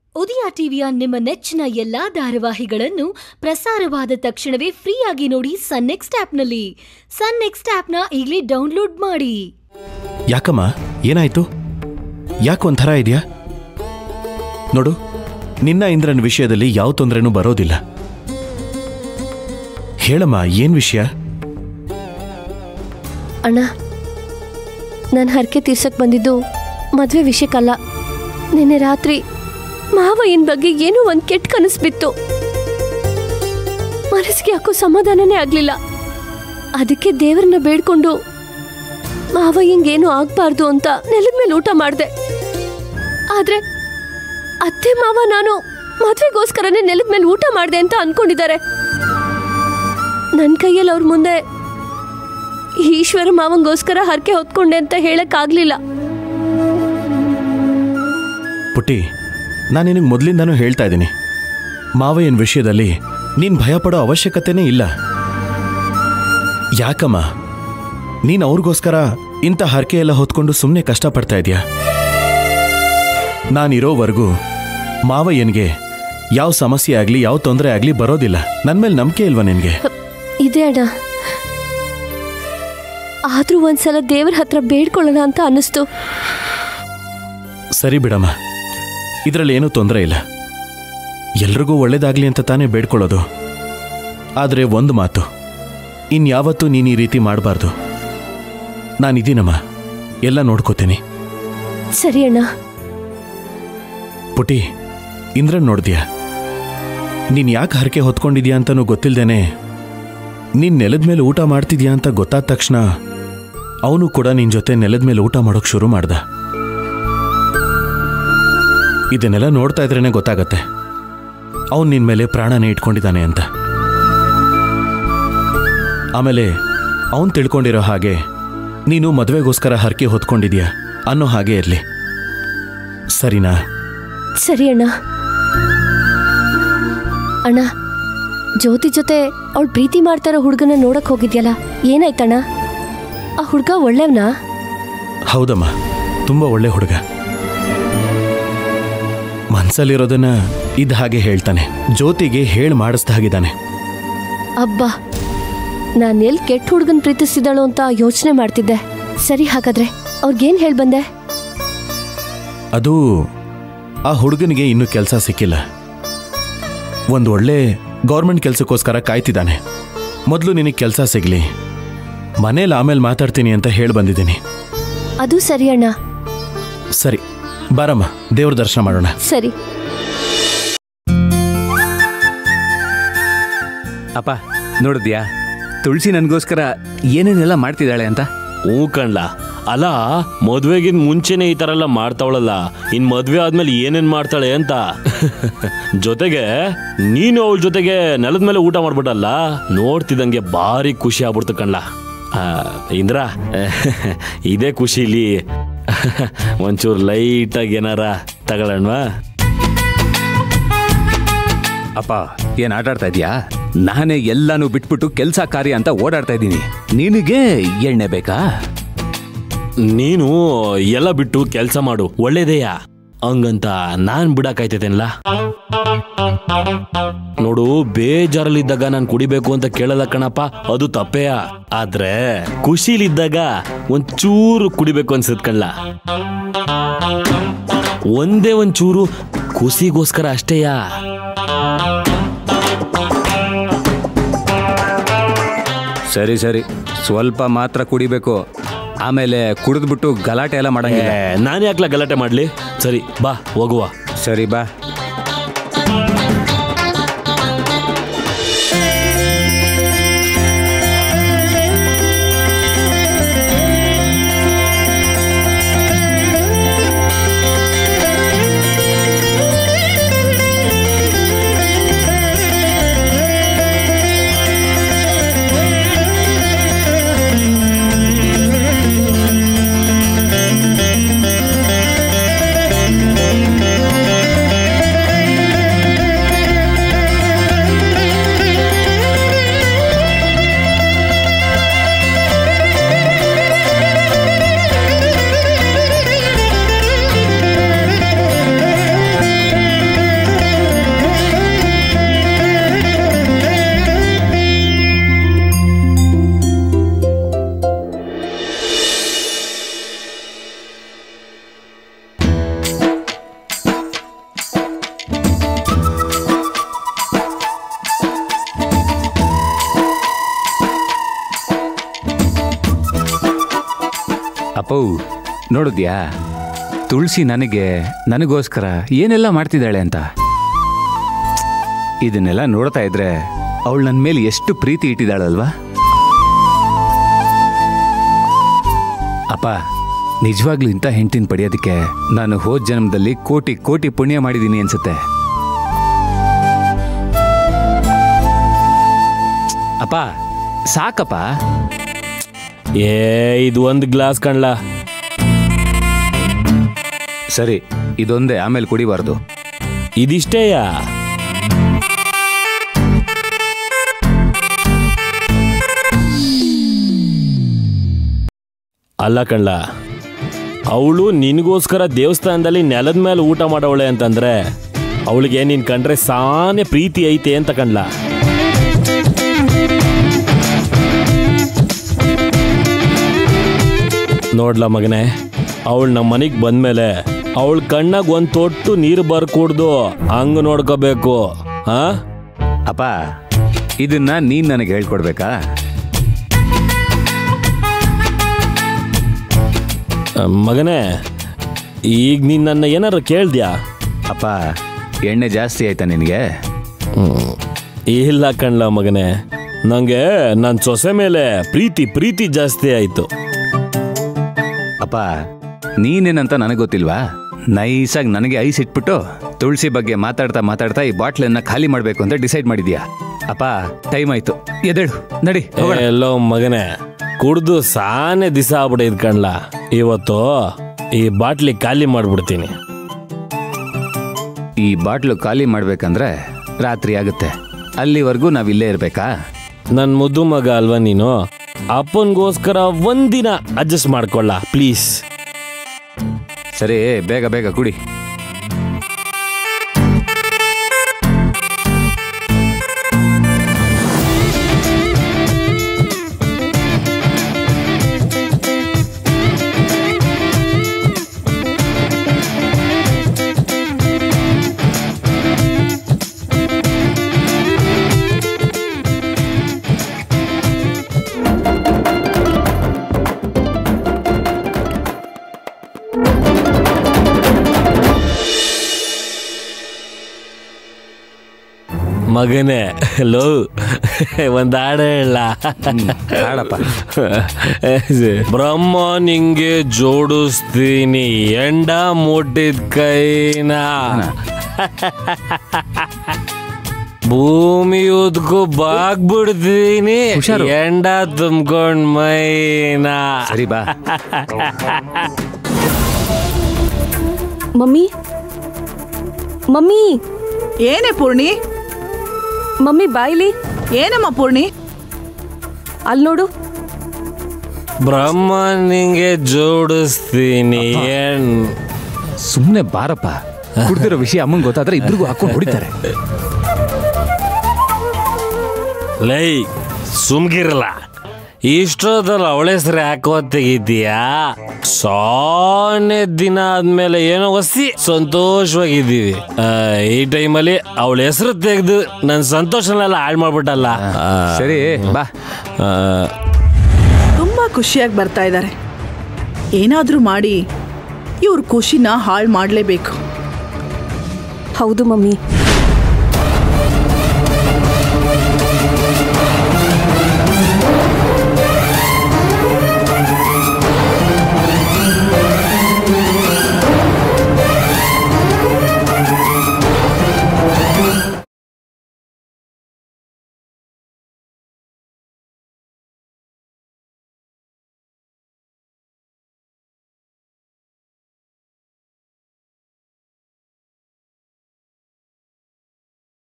ಉದಯ ಟಿವಿಯ ನಿಮ್ಮ ನೆಚ್ಚಿನ ಎಲ್ಲಾ ಧಾರಾವಾಹಿಗಳನ್ನು ಪ್ರಸಾರವಾದ ತಕ್ಷಣವೇ ಫ್ರೀಯಾಗಿ ನೋಡಿ ಸನ್ ನೆಕ್ಸ್ಟ್ ಆಪ್ನಲ್ಲಿ ಸನ್ ನೆಕ್ಸ್ಟ್ ಆಪ್ನ ಈಗಲೇ ಡೌನ್ಲೋಡ್ ಮಾಡಿ ಯಾಕಮ್ಮ ಏನಾಯ್ತು ಯಾಕೆ ಒಂಥರ ಇದೆಯಾ ನೋಡು ನಿನ್ನ ಇಂದ್ರನ ವಿಷಯದಲ್ಲಿ ಯಾವ ತೊಂದರೆನೂ ಬರೋದಿಲ್ಲ ಹೇಳಮ್ಮ ಏನ್ ವಿಷಯ ಅಣ್ಣ ನಾನು ಹರಕೆ ತೀರ್ಸಕ್ ಬಂದಿದ್ದು ಮದುವೆ ವಿಷಯಕ್ಕಲ್ಲ ನಿನ್ನೆ ರಾತ್ರಿ ಮಾವಯ್ಯನ ಬಗ್ಗೆ ಏನೋ ಒಂದು ಕೆಟ್ಟ ಕನಸು ಬಿತ್ತು ಮನಸ್ಸಿಗೆ ಯಾಕೋ ಸಮಾಧಾನನೇ ಆಗಲಿಲ್ಲ ಅದಕ್ಕೆ ದೇವರನ್ನ ಬೇಡ್ಕೊಂಡು ಮಾವಯ್ಯಂಗೇನು ಆಗ್ಬಾರ್ದು ಅಂತ ನೆಲದ ಮೇಲೆ ಊಟ ಮಾಡಿದೆ ಆದ್ರೆ ಅತ್ತೆ ಮಾವ ನಾನು ಮದುವೆಗೋಸ್ಕರನೇ ನೆಲದ ಮೇಲೆ ಊಟ ಮಾಡಿದೆ ಅಂತ ಅನ್ಕೊಂಡಿದ್ದಾರೆ ನನ್ನ ಕೈಯಲ್ಲಿ ಅವ್ರ ಮುಂದೆ ಈಶ್ವರ ಮಾವಂಗೋಸ್ಕರ ಹರಕೆ ಹೊತ್ಕೊಂಡೆ ಅಂತ ಹೇಳಕ್ಕಾಗ್ಲಿಲ್ಲ ಪುಟ್ಟಿ ನಾನು ನಿನಗೆ ಮೊದಲಿಂದನೂ ಹೇಳ್ತಾ ಇದ್ದೀನಿ ಮಾವಯ್ಯನ ವಿಷಯದಲ್ಲಿ ನೀನು ಭಯಪಡೋ ಅವಶ್ಯಕತೆನೇ ಇಲ್ಲ ಯಾಕಮ್ಮ ನೀನು ಅವ್ರಿಗೋಸ್ಕರ ಇಂಥ ಹರಕೆ ಎಲ್ಲ ಹೊತ್ಕೊಂಡು ಸುಮ್ಮನೆ ಕಷ್ಟಪಡ್ತಾ ಇದೆಯಾ ನಾನಿರೋವರೆಗೂ ಮಾವಯ್ಯನಿಗೆ ಯಾವ ಸಮಸ್ಯೆ ಆಗಲಿ ಯಾವ ತೊಂದರೆ ಆಗಲಿ ಬರೋದಿಲ್ಲ ನನ್ನ ಮೇಲೆ ನಂಬಿಕೆ ಇಲ್ವಾ ನಿನಗೆ ಇದೆ ಅಣ್ಣ ಆದ್ರೂ ಒಂದ್ಸಲ ದೇವ್ರ ಹತ್ರ ಬೇಡ್ಕೊಳ್ಳೋಣ ಅಂತ ಅನ್ನಿಸ್ತು ಸರಿ ಬಿಡಮ್ಮ ಇದರಲ್ಲಿ ಏನೂ ತೊಂದರೆ ಇಲ್ಲ ಎಲ್ರಿಗೂ ಒಳ್ಳೇದಾಗ್ಲಿ ಅಂತ ತಾನೇ ಬೇಡ್ಕೊಳ್ಳೋದು ಆದರೆ ಒಂದು ಮಾತು ಇನ್ಯಾವತ್ತೂ ನೀನು ಈ ರೀತಿ ಮಾಡಬಾರ್ದು ನಾನಿದ್ದೀನಮ್ಮ ಎಲ್ಲ ನೋಡ್ಕೋತೀನಿ ಸರಿ ಅಣ್ಣ ಪುಟಿ ಇಂದ್ರನ್ ನೋಡ್ದ್ಯಾ ನೀನು ಯಾಕೆ ಹರಕೆ ಹೊತ್ಕೊಂಡಿದ್ಯಾ ಅಂತನೂ ಗೊತ್ತಿಲ್ದೇನೆ ನೀನ್ ನೆಲದ ಮೇಲೆ ಊಟ ಮಾಡ್ತಿದ್ಯಾ ಅಂತ ಗೊತ್ತಾದ ತಕ್ಷಣ ಅವನು ಕೂಡ ನಿನ್ ಜೊತೆ ನೆಲದ ಮೇಲೆ ಊಟ ಮಾಡೋಕ್ ಶುರು ಮಾಡ್ದ ಇದನ್ನೆಲ್ಲ ನೋಡ್ತಾ ಇದ್ರೇನೆ ಗೊತ್ತಾಗತ್ತೆ ಅವನು ನಿನ್ ಮೇಲೆ ಪ್ರಾಣನೇ ಇಟ್ಕೊಂಡಿದ್ದಾನೆ ಅಂತ ಆಮೇಲೆ ಅವನ್ ತಿಳ್ಕೊಂಡಿರೋ ಹಾಗೆ ನೀನು ಮದುವೆಗೋಸ್ಕರ ಹರಕೆ ಹೊತ್ಕೊಂಡಿದ್ಯಾ ಅನ್ನೋ ಹಾಗೆ ಇರ್ಲಿ ಸರಿನಾ ಸರಿ ಅಣ್ಣ ಅಣ್ಣ ಜ್ಯೋತಿ ಜೊತೆ ಅವಳು ಪ್ರೀತಿ ಮಾಡ್ತಾರೋ ಹುಡುಗನ ನೋಡಕ್ ಹೋಗಿದ್ಯಲ್ಲ ಏನಾಯ್ತಣ್ಣ ಆ ಹುಡುಗ ಒಳ್ಳೆವ್ನಾ ಹೌದಮ್ಮ ತುಂಬ ಒಳ್ಳೆ ಹುಡುಗ ಮನ್ಸಲ್ಲಿರೋದನ್ನ ಇದ್ದ ಹಾಗೆ ಹೇಳ್ತಾನೆ ಜ್ಯೋತಿಗೆ ಹೇಳ್ ಮಾಡಿಸ್ದ ಹಾಗಿದ್ದಾನೆ ಅಬ್ಬಾ ನಾನು ಎಲ್ಲಿ ಕೆಟ್ಟ ಹುಡುಗನ್ ಪ್ರೀತಿಸ್ತಿದ್ದಾಳೋ ಅಂತ ಯೋಚನೆ ಮಾಡ್ತಿದ್ದೆ ಸರಿ ಹಾಗಾದ್ರೆ ಅವ್ರಿಗೇನ್ ಹೇಳ್ ಬಂದೆ ಅದು ಆ ಹುಡುಗನಿಗೆ ಇನ್ನೂ ಕೆಲಸ ಸಿಕ್ಕಿಲ್ಲ ಒಂದು ಒಳ್ಳೆ ಗೌರ್ಮೆಂಟ್ ಕೆಲಸಕ್ಕೋಸ್ಕರ ಕಾಯ್ತಿದ್ದಾನೆ ಮೊದಲು ನಿನಗೆ ಕೆಲಸ ಸಿಗ್ಲಿ ಮನೇಲಿ ಆಮೇಲೆ ಮಾತಾಡ್ತೀನಿ ಅಂತ ಹೇಳಿ ಬಂದಿದ್ದೀನಿ ಅದು ಸರಿ ಅಣ್ಣ ಸರಿ ಬಾರಮ್ಮ ದೇವ್ರ ದರ್ಶನ ಮಾಡೋಣ ಸರಿ ಅಪ್ಪ ನೋಡಿದ್ಯಾ ತುಳಸಿ ನನಗೋಸ್ಕರ ಏನೇನೆಲ್ಲ ಮಾಡ್ತಿದ್ದಾಳೆ ಅಂತ ಹ್ಞೂ ಕಣ್ಲ ಅಲ್ಲ ಮದ್ವೆಗಿನ್ ಮುಂಚೆನೆ ಈ ತರ ಎಲ್ಲ ಮಾಡ್ತಾವಳಲ್ಲ ಇನ್ ಮದ್ವೆ ಆದ್ಮೇಲೆ ಏನೇನ್ ಮಾಡ್ತಾಳೆ ಅಂತ ಜೊತೆಗೆ ನೀನು ಅವಳ ಜೊತೆಗೆ ನೆಲದ ಮೇಲೆ ಊಟ ಮಾಡ್ಬಿಟ್ಟಲ್ಲ ನೋಡ್ತಿದ್ದಂಗೆ ಭಾರಿ ಖುಷಿ ಆಗ್ಬಿಡ್ತು ಕಣ್ಲ ಆ, ಇಂದ್ರ ಇದೇ ಖುಷಿಲಿ ಒಂಚೂರು ಲೈಟಾಗಿ ಏನಾರ ತಗೊಳ್ಳೋಣವಾ ಅಪ್ಪ ಏನ್ ಆಟ ಆಡ್ತಾ ಇದೀಯಾ ನಾನೇ ಎಲ್ಲಾನು ಬಿಟ್ಬಿಟ್ಟು ಕೆಲ್ಸ ಕಾರ್ಯ ಅಂತ ಓಡಾಡ್ತಾ ಇದ್ದೀನಿ ನಿನಗೆ ಎಣ್ಣೆ ಬೇಕಾ ನೀನು ಎಲ್ಲ ಬಿಟ್ಟು ಕೆಲಸ ಮಾಡು ಒಳ್ಳೇದೇಯಾ ಹಂಗಂತ ನಾನ್ ಬಿಡಕ್ಕಾಯ್ತೈತೇನಲ್ಲ ನೋಡು ಬೇಜಾರಲ್ಲಿದ್ದಾಗ ನಾನು ಕುಡಿಬೇಕು ಅಂತ ಕೇಳಲ್ಲ ಕಣಪ್ಪ ಅದು ತಪ್ಪೇಯ ಆದ್ರೆ ಖುಷಿಲಿದ್ದಾಗ ಒಂಚೂರು ಕುಡಿಬೇಕು ಅನ್ಸತ್ ಕಣ್ಲ ಒಂದೇ ಒಂಚೂರು ಖುಷಿಗೋಸ್ಕರ ಅಷ್ಟೇಯಾ ಸರಿ ಸರಿ ಸ್ವಲ್ಪ ಮಾತ್ರ ಕುಡಿಬೇಕು ಆಮೇಲೆ ಕುಡಿದ್ಬಿಟ್ಟು ಗಲಾಟೆ ಎಲ್ಲ ಮಾಡಂಗಿಲ್ಲ ನಾನು ಯಾಕ್ಲ ಗಲಾಟೆ ಮಾಡ್ಲಿ ಸರಿ ಬಾ ಹೋಗುವ ಸರಿ ಬಾ ಅಪ್ಪು ನೋಡಿದ್ಯಾ ತುಳಸಿ ನನಗೆ ನನಗೋಸ್ಕರ ಏನೆಲ್ಲ ಮಾಡ್ತಿದ್ದಾಳೆ ಅಂತ ಇದನ್ನೆಲ್ಲ ನೋಡ್ತಾ ಇದ್ರೆ ಅವಳು ನನ್ನ ಮೇಲೆ ಎಷ್ಟು ಪ್ರೀತಿ ಇಟ್ಟಿದ್ದಾಳಲ್ವಾ ಅಪ್ಪ ನಿಜವಾಗ್ಲೂ ಇಂಥ ಹೆಂಡತಿನ ಪಡೆಯೋದಕ್ಕೆ ನಾನು ಹೋದ ಜನ್ಮದಲ್ಲಿ ಕೋಟಿ ಕೋಟಿ ಪುಣ್ಯ ಮಾಡಿದ್ದೀನಿ ಅನ್ಸುತ್ತೆ ಅಪ್ಪ ಸಾಕಪ್ಪ ಏ ಇದು ಒಂದು ಗ್ಲಾಸ್ ಕಣ್ಲ ಸರಿ ಇದೊಂದೇ ಆಮೇಲೆ ಕುಡಿಬಾರ್ದು ಇದಿಷ್ಟೇಯಾ ಅಲ್ಲ ಕಣ್ಲ ಅವಳು ನಿನಗೋಸ್ಕರ ದೇವಸ್ಥಾನದಲ್ಲಿ ನೆಲದ ಮೇಲೆ ಊಟ ಮಾಡವಳೆ ಅಂತಂದ್ರೆ ಅವಳಿಗೆ ನೀನ್ ಕಂಡ್ರೆ ಸಾನೆ ಪ್ರೀತಿ ಐತೆ ಅಂತ ಕಣ್ಲ ನೋಡ್ಲ ಮಗನೇ ಅವಳು ನಮ್ಮ ಮನೆಗೆ ಬಂದ್ಮೇಲೆ ಅವಳ ಕಣ್ಣಾಗ ಒಂದು ತೊಟ್ಟು ನೀರು ಬರ್ಕೂಡ್ದು ಹಂಗ ನೋಡ್ಕೋಬೇಕು ಹಾ ಅಪ್ಪ ಇದನ್ನ ನೀನ್ ನನಗೆ ಹೇಳ್ಕೊಡ್ಬೇಕಾ ಮಗನೇ ಈಗ ನೀನ್ ನನ್ನ ಏನಾರು ಕೇಳ್ದ್ಯಾ ಅಪ್ಪ ಎಣ್ಣೆ ಜಾಸ್ತಿ ಆಯ್ತಾ ನಿನಗೆ ಹ್ಮ್. ಇಲ್ಲ ಕಣ್ಲ ಮಗನೇ ನಂಗೆ ನನ್ನ ಸೊಸೆ ಮೇಲೆ ಪ್ರೀತಿ ಪ್ರೀತಿ ಜಾಸ್ತಿ ಆಯ್ತು ಅಪ್ಪ ನೀನೇನಂತ ನನಗೆ ಗೊತ್ತಿಲ್ವಾ ನೈಸಾಗಿ ನನಗೆ ಐಸ್ ಇಟ್ಬಿಟ್ಟು ತುಳಸಿ ಬಗ್ಗೆ ಮಾತಾಡ್ತಾ ಮಾತಾಡ್ತಾ ಈ ಬಾಟ್ಲನ್ನ ಖಾಲಿ ಮಾಡಬೇಕು ಅಂತ ಡಿಸೈಡ್ ಮಾಡಿದ್ಯಾ ಅಪ್ಪ ಟೈಮ್ ಆಯ್ತು ಎದೇಳು ನಡಿ ಹೋಗೋಣ. ಎಲ್ಲೋ ಮಗನೇ ಕುಡ್ದು ಸಾನೆ ದಿಸ ಆಗ್ಬಿಟ್ಟಿದ್ ಕಣ್ಲ ಇವತ್ತು ಈ ಬಾಟ್ಲಿ ಖಾಲಿ ಮಾಡ್ಬಿಡ್ತೀನಿ ಈ ಬಾಟ್ಲು ಖಾಲಿ ಮಾಡ್ಬೇಕಂದ್ರೆ ರಾತ್ರಿ ಆಗುತ್ತೆ ಅಲ್ಲಿವರೆಗೂ ನಾವ್ ಇಲ್ಲೇ ಇರ್ಬೇಕಾ ನನ್ನ ಮುದ್ದು ಮಗ ಅಲ್ವಾ ನೀನು ಅಪ್ಪನಿಗೋಸ್ಕರ ಒಂದಿನ ಅಡ್ಜಸ್ಟ್ ಮಾಡ್ಕೊಳ್ಳ ಪ್ಲೀಸ್ ಸರಿ ಬೇಗ ಬೇಗ ಕುಡಿ ಮಗನೇ ಲೋ ಒಂದ್ ಹಾಡು ಹೇಳ ಹಾಡಪ್ಪ ಬ್ರಹ್ಮ ನಿಂಗೆ ಜೋಡಿಸ್ತೀನಿ ಎಂಡ ಮುಟ್ಟಿದ ಕೈನ ಭೂಮಿ ಉದ್ಕು ಬಾಗ್ಬಿಡ್ತೀನಿ ಹುಷಾರು. ಎಂಡ ತುಂಬ್ಕೊಂಡ್ ಮೈನ ಸರಿ ಬಾ ಮಮ್ಮಿ ಮಮ್ಮಿ ಏನೇ ಪೂರ್ಣಿ ಮಮ್ಮಿ ಬಾಯ್ಲಿ ಏನಮ್ಮ ಪೂರ್ಣಿ ಅಲ್ಲಿ ನೋಡು ಬ್ರಹ್ಮ ನಿಂಗೆ ಜೋಡಿಸ್ತೀನಿ ಎಣ್ ಸುಮ್ಮನೆ ಬಾರಪ್ಪ ಕುಡ್ದಿರೋ ವಿಷಯ ಅಮ್ಮಂಗೆ ಗೊತ್ತಾದ್ರೆ ಇಬ್ರಿಗೂ ಹಾಕೊಂಡು ಹೊಡಿತಾರೆ ಲೈ ಸುಮ್ಗಿರಲ್ಲ ಇಷ್ಟೊತ್ತಲ್ಲ ಅವಳ ಹೆಸರು ಯಾಕೋ ತೆಗಿತೀಯಾ ಸಾನೆ ದಿನ ಆದ್ಮೇಲೆ ಏನೋ ಒಸಿ ಸಂತೋಷವಾಗಿದ್ದೀವಿ ಆ, ಈ ಟೈಮಲ್ಲಿ ಅವಳ ಹೆಸರು ತೆಗೆದು ನನ್ನ ಸಂತೋಷನೆಲ್ಲ ಹಾಳು ಮಾಡ್ಬಿಟ್ಟಲ್ಲ ಆ, ಸರಿ ಬಾ ಆ, ತುಂಬಾ ಖುಷಿಯಾಗಿ ಬರ್ತಾ ಇದ್ದಾರೆ ಏನಾದ್ರೂ ಮಾಡಿ ಇವ್ರ ಖುಷಿನ ಹಾಳು ಮಾಡಲೇಬೇಕು ಹೌದು ಮಮ್ಮಿ